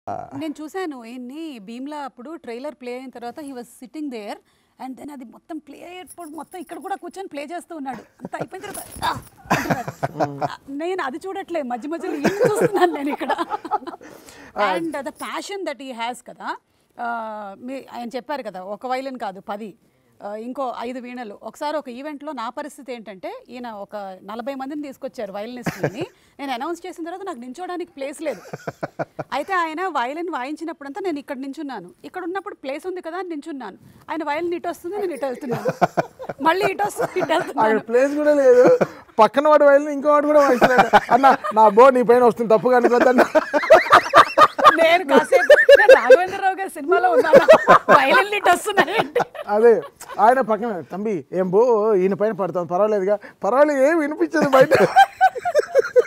నేను చూశాను ఈయన్ని భీమ్లా అప్పుడు ట్రైలర్ ప్లే అయిన తర్వాత he was sitting there and then అది మొత్తం ప్లే అయ్యేటప్పుడు మొత్తం ఇక్కడ కూడా కూర్చొని ప్లే చేస్తూ ఉన్నాడు అంత అయిపోయిన తర్వాత "ఆ" అంటున్నాడు. నేను అది చూడట్లేదు మధ్య మధ్యలో ఈయన్ని చూస్తున్నాను నేను ఇక్కడ and the passion that he has కదా ఆ, మీ ఆయన చెప్పారు కదా ఒక వైలిన్ కాదు పది ఆ, ఇంకో ఐదు వీణలు ఒకసారి ఒక ఈవెంట్లో నా పరిస్థితి ఏంటంటే ఈయన ఒక నలభై మందిని తీసుకొచ్చారు వైలినిస్ట్ని నేను అనౌన్స్ చేసిన తర్వాత నాకు నించోడానికి ప్లేస్ లేదు అయితే ఆయన వైలిన్ వాయించినప్పుడంతా నేను ఇక్కడ నించున్నాను ఇక్కడ ఉన్నప్పుడు ప్లేస్ ఉంది కదా అని నించున్నాను ఆయన వైలిన్ ఇటు వస్తుంది నేను ఇటు వెళ్తున్నాను మళ్ళీ ఇటు వస్తుంది ఇటు అక్కడ వెళ్తున్నాను ప్లేస్ కూడా లేదు పక్కన వాడు వెళ్ళి ఇంకో వాడు కూడా వాయిస్తున్నాడు అన్న నా బో నీ పైన వస్తుంది తప్పుగా అనుకోద్దన్న నేను కాసేపు నేను రాఘవేంద్రరావు గారి సినిమాలో ఉన్నాను వైలిన్ ఇటు వస్తున్నాయంటే అదే ఆయన పక్కన తంబి ఏం బో ఈయన పైన పడుతుంది పర్వాలేదుగా పర్వాలేదు ఏం వినిపించదు బయట